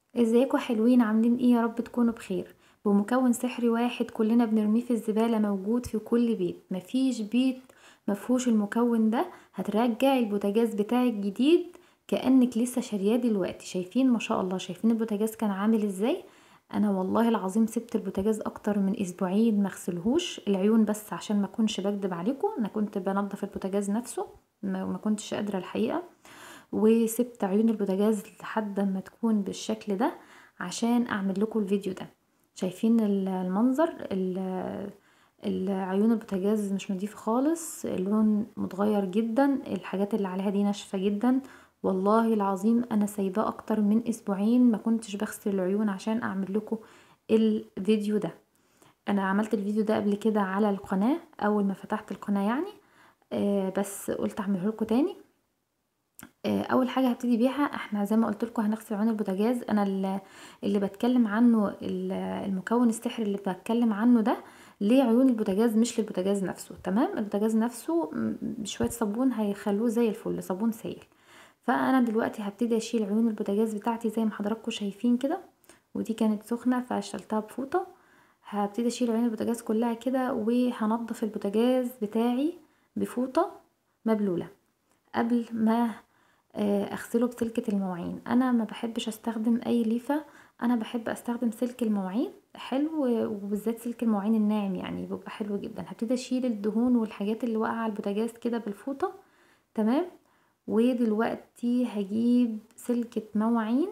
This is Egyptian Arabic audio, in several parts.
ازيكم حلوين عاملين ايه يا رب تكونوا بخير بمكون سحري واحد كلنا بنرميه في الزبالة موجود في كل بيت مفيش بيت مفهوش المكون ده هترجعي البوتاجاز بتاعك جديد كأنك لسه شارياه دلوقتي شايفين ما شاء الله شايفين البوتاجاز كان عامل ازاي انا والله العظيم سبت البوتاجاز اكتر من اسبوعين مغسلهوش العيون بس عشان ما اكونش بكدب عليكم انا كنت بنضف البوتاجاز نفسه ما ما كنتش قادره الحقيقه وسبت عيون البوتاجاز لحد ما تكون بالشكل ده عشان اعمل لكم الفيديو ده شايفين ال- المنظر ال- ال- عيون البوتاجاز مش نضيفة خالص اللون متغير جدا الحاجات اللي عليها دي ناشفة جدا والله العظيم انا سايباه اكتر من اسبوعين ما كنتش بغسل العيون عشان اعمل لكم الفيديو ده انا عملت الفيديو ده قبل كده على القناة اول ما فتحت القناة يعني آه بس قلت اعمله لكم تاني آه، اول حاجه هبتدي بيها احنا زي ما قلت لكم هنغسل عيون البوتاجاز انا ال- اللي بتكلم عنه ال- المكون السحري اللي بتكلم عنه ده لعيون البوتاجاز مش للبوتاجاز نفسه تمام البوتاجاز نفسه م- بشويه صابون هيخلوه زي الفل صابون سائل فانا دلوقتي هبتدي اشيل عيون البوتاجاز بتاعتي زي ما حضراتكم شايفين كده ودي كانت سخنه فشلتها بفوطه هبتدي اشيل عيون البوتاجاز كلها كده وهنضف البوتاجاز بتاعي بفوطه مبلوله قبل ما آه، اغسله بسلكة المواعين انا ما بحبش استخدم اي ليفة انا بحب استخدم سلك المواعين حلو وبالذات سلك المواعين الناعم يعني بيبقى حلو جدا هبتدي اشيل الدهون والحاجات اللي واقعه على البوتاجاز كده بالفوطه تمام ودلوقتي هجيب سلكة مواعين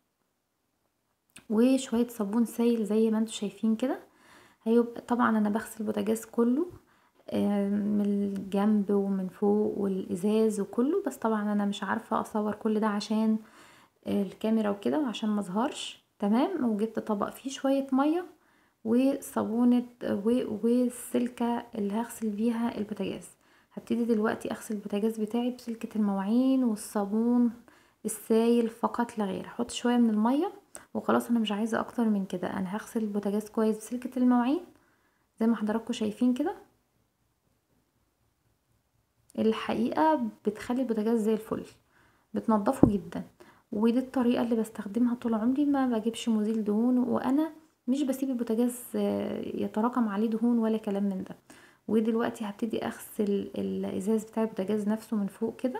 وشوية صابون سائل زي ما انتوا شايفين كده هيبقى طبعا انا بغسل البوتاجاز كله آه، من الجنب ومن فوق والازاز وكله بس طبعا انا مش عارفه اصور كل ده عشان الكاميرا وكده وعشان ما اظهرش تمام وجبت طبق فيه شويه ميه وصابونه و- والسلكه اللي هغسل بيها البوتاجاز هبتدي دلوقتي اغسل البوتاجاز بتاعي بسلكه المواعين والصابون السايل فقط لا غير احط شويه من الميه وخلاص انا مش عايزه اكتر من كده انا هغسل البوتاجاز كويس بسلكه المواعين زي ما حضراتكم شايفين كده الحقيقة بتخلي البوتاجاز زي الفل بتنضفه جدا ودي الطريقة اللي بستخدمها طول عمري ما بجيبش مزيل دهون وانا مش بسيب البوتاجاز آه، يتراكم عليه دهون ولا كلام من ده ودلوقتي هبتدي اغسل الازاز بتاع البوتاجاز نفسه من فوق كده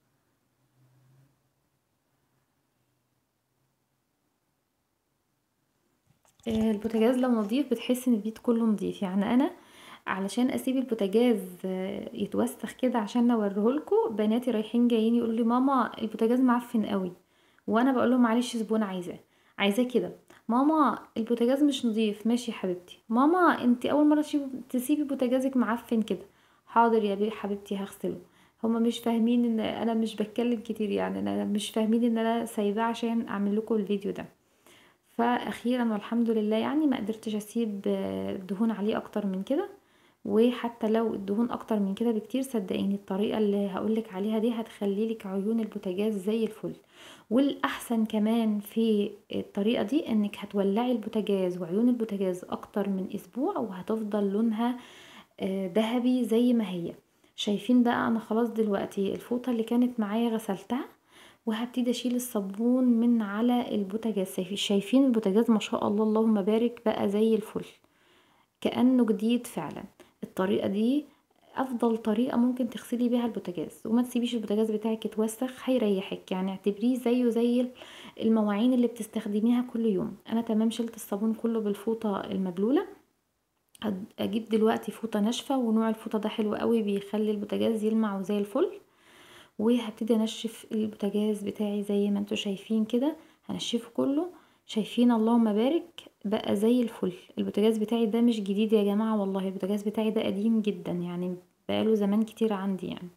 آه، البوتاجاز لو نظيف بتحس ان البيت كله نظيف يعني انا علشان اسيب البوتاجاز آه، يتوسخ كده عشان اوريهولكوا بناتي رايحين جايين يقولوا لي ماما البوتاجاز معفن قوي وانا بقول لهم معلش زبون عايزاه عايزاه كده ماما البوتاجاز مش نظيف ماشي يا حبيبتي ماما انت اول مره تشيب- تسيبي بوتاجازك معفن كده حاضر يا بيه حبيبتي هغسله هما مش فاهمين ان انا مش بتكلم كتير يعني انا مش فاهمين ان انا سايباه عشان اعمل لكم الفيديو ده فاخيرا والحمد لله يعني ما قدرتش اسيب آه، دهون عليه اكتر من كده وحتى لو الدهون اكتر من كده بكتير صدقيني الطريقه اللي هقولك عليها دي هتخلي لك عيون البوتاجاز زي الفل والاحسن كمان في الطريقه دي انك هتولعي البوتاجاز وعيون البوتاجاز اكتر من اسبوع وهتفضل لونها آه، ذهبي زي ما هي شايفين بقى انا خلاص دلوقتي الفوطه اللي كانت معايا غسلتها وهبتدي اشيل الصابون من على البوتاجاز شايفين- شايفين البوتاجاز ما شاء الله اللهم بارك بقى زي الفل كأنه جديد فعلا الطريقة دي افضل طريقة ممكن تغسلي بيها البوتاجاز وما تسيبيش البوتاجاز بتاعك يتوسخ هيريحك يعني اعتبريه زيه زي المواعين اللي بتستخدميها كل يوم انا تمام شلت الصابون كله بالفوطة المبلولة هد- اجيب دلوقتي فوطة ناشفة ونوع الفوطة ده حلو قوي بيخلي البوتاجاز يلمع وزي الفل وهبتدي انشف البوتاجاز بتاعي زي ما انتوا شايفين كده هنشفه كله شايفين اللهم بارك بقى زي الفل البوتاجاز بتاعي ده مش جديد يا جماعة والله البوتاجاز بتاعي ده قديم جدا يعني بقاله زمان كتير عندي يعني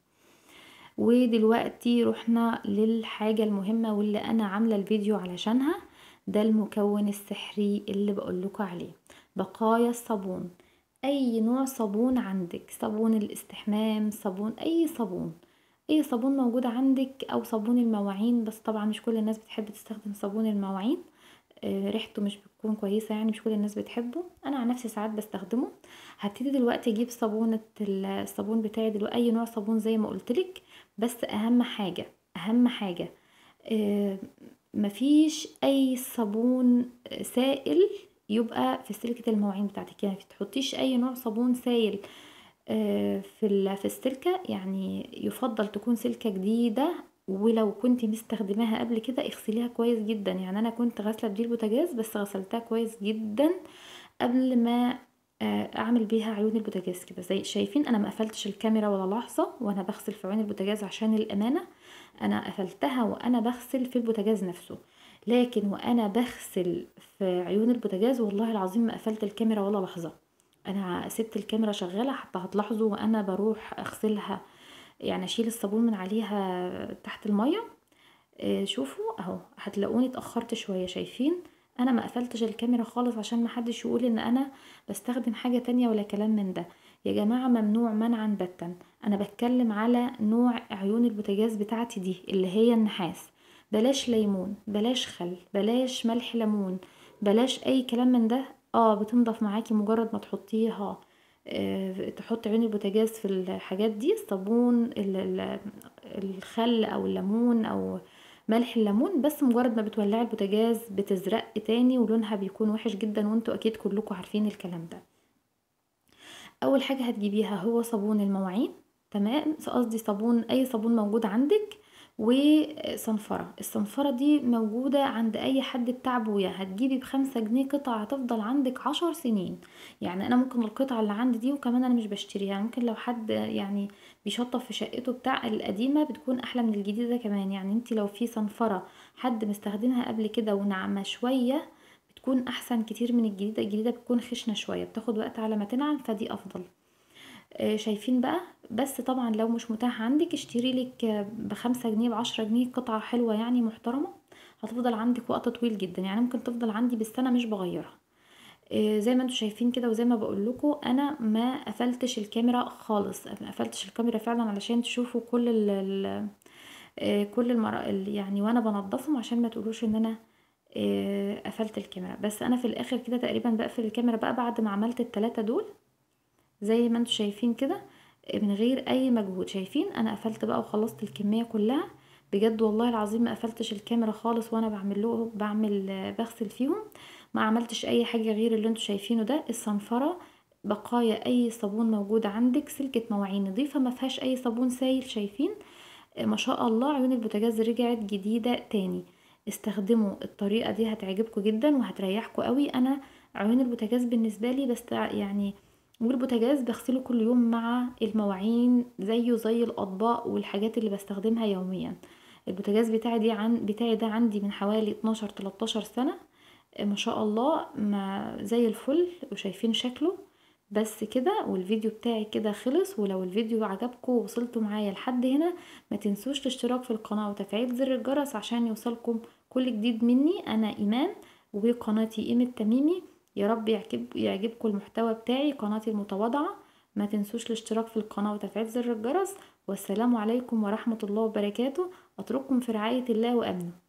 ودلوقتي رحنا للحاجة المهمة واللي انا عاملة الفيديو علشانها ده المكون السحري اللي بقولكوا عليه بقايا الصابون اي نوع صابون عندك صابون الاستحمام صابون اي صابون اي صابون موجود عندك او صابون المواعين بس طبعا مش كل الناس بتحب تستخدم صابون المواعين آه، ريحته مش بتكون كويسة يعني مش كل الناس بتحبه انا عن نفسي ساعات بستخدمه هبتدي دلوقتي اجيب صابونة ال- الصابون بتاعي دلوقتي اي نوع صابون زي ما قلتلك بس اهم حاجة اهم حاجة آه، مفيش اي صابون سائل يبقى في سلكة المواعين بتاعتك يعني تحطيش اي نوع صابون سائل آه، في في السلكة يعني يفضل تكون سلكة جديدة ولو كنت مستخدماها قبل كده اغسليها كويس جدا يعني انا كنت غاسله بدي البوتاجاز بس غسلتها كويس جدا قبل ما آه، اعمل بيها عيون البوتاجاز كده زي شايفين انا ما قفلتش الكاميرا ولا لحظه وانا بغسل في عيون البوتاجاز عشان الامانه انا قفلتها وانا بغسل في البوتاجاز نفسه لكن وانا بغسل في عيون البوتاجاز والله العظيم ما قفلت الكاميرا ولا لحظه انا سبت الكاميرا شغاله حتى هتلاحظوا وانا بروح اغسلها يعني اشيل الصابون من عليها تحت الميه آه، شوفوا اهو هتلاقوني اتاخرت شويه شايفين انا ما قفلتش الكاميرا خالص عشان ما حدش يقول ان انا بستخدم حاجه تانية ولا كلام من ده يا جماعه ممنوع منعا باتا انا بتكلم على نوع عيون البوتاجاز بتاعتي دي اللي هي النحاس بلاش ليمون بلاش خل بلاش ملح ليمون بلاش اي كلام من ده اه بتنضف معاكي مجرد ما تحطيها آه تحطي عين البوتاجاز في الحاجات دي الصابون الخل او الليمون او ملح الليمون بس مجرد ما بتولعي البوتاجاز بتزرق تاني ولونها بيكون وحش جدا وانتوا اكيد كلكم عارفين الكلام ده اول حاجه هتجيبيها هو صابون المواعين تمام قصدي صابون اي صابون موجود عندك وصنفرة الصنفرة دي موجودة عند اي حد بتاع بويا هتجيبي بخمسة جنيه قطعة هتفضل عندك عشر سنين يعني انا ممكن القطعة اللي عندي دي وكمان انا مش بشتريها ممكن لو حد يعني بيشطب في شقته بتاع القديمة بتكون احلى من الجديدة كمان يعني انت لو في صنفرة حد مستخدمها قبل كده وناعمة شوية بتكون احسن كتير من الجديدة الجديدة بتكون خشنة شوية بتاخد وقت على ما تنعم فدي افضل آه، شايفين بقى بس طبعا لو مش متاح عندك اشتري لك بخمسة جنيه بعشرة جنيه قطعة حلوة يعني محترمة هتفضل عندك وقت طويل جدا يعني ممكن تفضل عندي بالسنة مش بغيرها آه، زي ما انتم شايفين كده وزي ما بقول لكم انا ما قفلتش الكاميرا خالص ما قفلتش الكاميرا فعلا علشان تشوفوا كل ال آه، كل المرا يعني وانا بنضفهم عشان ما تقولوش ان انا قفلت الكاميرا بس انا في الاخر كده تقريبا بقفل الكاميرا بقى بعد ما عملت التلاتة دول زي ما انتم شايفين كده من غير اي مجهود شايفين انا قفلت بقى وخلصت الكميه كلها بجد والله العظيم ما قفلتش الكاميرا خالص وانا بعمل له بعمل بغسل فيهم ما عملتش اي حاجه غير اللي انتم شايفينه ده الصنفره بقايا اي صابون موجود عندك سلكه مواعين نظيفه ما فيهاش اي صابون سايل شايفين ما شاء الله عيون البوتاجاز رجعت جديده تاني استخدموا الطريقه دي هتعجبكم جدا وهتريحكم قوي انا عيون البوتاجاز بالنسبه لي بس يعني والبوتاجاز بغسله كل يوم مع المواعين زيه زي الاطباق والحاجات اللي بستخدمها يوميا البوتاجاز بتاعي دي عن بتاعي ده عندي من حوالي 12 13 سنه ما شاء الله ما زي الفل وشايفين شكله بس كده والفيديو بتاعي كده خلص ولو الفيديو عجبكم ووصلتوا معايا لحد هنا ما تنسوش الاشتراك في القناه وتفعيل زر الجرس عشان يوصلكم كل جديد مني انا ايمان وقناتي ايمة تميمي يا رب يعجب يعجبكم المحتوى بتاعي قناتي المتواضعة ما تنسوش الاشتراك في القناة وتفعيل زر الجرس والسلام عليكم ورحمة الله وبركاته أترككم في رعاية الله وأمنه